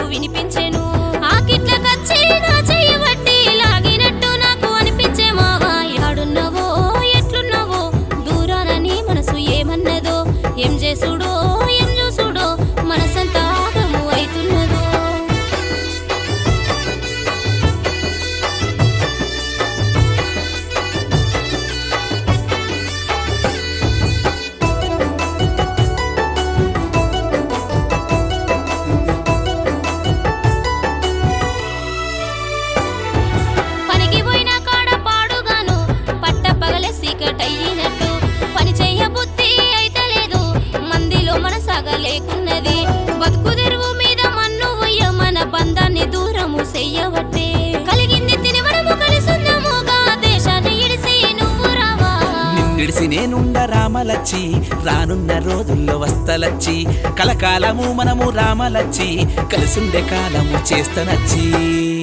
వినిపించెను ఆకిట్లకచ్చి నా చెయ్యి వట్టి లాగినట్టు నాకు అనిపించే మావా యాడున్నావో ఎట్లున్నావో దూరాన నీ మనసు ఏమన్నదో ఏం చేసుడో ఏం చూసుడో మనసంతా ఆగము అవుతున్నదో పనికి పోయిన కాడ పాడుగాను పట్ట పగలే సీకటయ్యినట్టు పని చెయ్య బుద్ధి అయితే లేదు మందిలో మనసాగా లేకున్నది బతుకు తెరువు మీద మన్ను వయ్య మన బంధాన్ని దూరము చెయ్యవట్టే కలిగింది తినవడము కలిసుందముగా దేశాన్ని ఇడిసి నువ్వు రావా నిన్నిడిసి నేనుండ రామలచ్చి రానున్న రోజుల్లో వస్తలచ్చి కలకాలము మనము రామలచ్చి కలిసుండే కాలము చేస్తనచ్చి